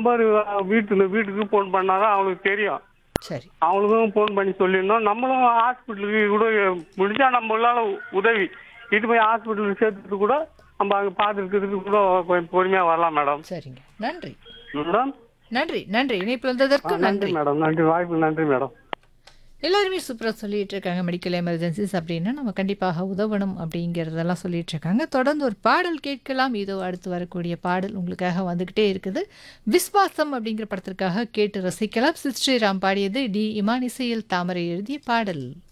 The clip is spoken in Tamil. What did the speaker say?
நம்பர் வீட்டுல வீட்டுக்கு ஃபோன் பண்ணாதான் அவங்களுக்கு தெரியும் சரி அவங்களுக்கும் ஃபோன் பண்ணி சொல்லியிருந்தோம் நம்மளும் ஹாஸ்பிட்டலுக்கு கூட முடிஞ்சா நம்மளால உதவி இது போய் ஹாஸ்பிட்டலுக்கு சேர்த்துட்டு கூட நம்ம அங்கே பார்த்துருக்கிறதுக்கு கூட கொஞ்சம் பொறுமையாக வரலாம் மேடம் சரிங்க நன்றி மேடம் நன்றி நன்றி இணைப்பில் வந்ததற்கு நன்றி நன்றி மேடம் நன்றி வாய்ப்பு நன்றி மேடம் எல்லாருமே சூப்பராக சொல்லிட்டு இருக்காங்க மெடிக்கல் எமர்ஜென்சிஸ் அப்படின்னா நம்ம கண்டிப்பாக உதவணும் அப்படிங்கிறதெல்லாம் சொல்லிட்டு இருக்காங்க தொடர்ந்து ஒரு பாடல் கேட்கலாம் இதோ அடுத்து வரக்கூடிய பாடல் உங்களுக்காக வந்துக்கிட்டே இருக்குது விஸ்வாசம் அப்படிங்கிற படத்திற்காக கேட்டு ரசிக்கலாம் சித் ஸ்ரீராம் பாடியது டி இமான் இசையில் தாமரை எழுதிய பாடல்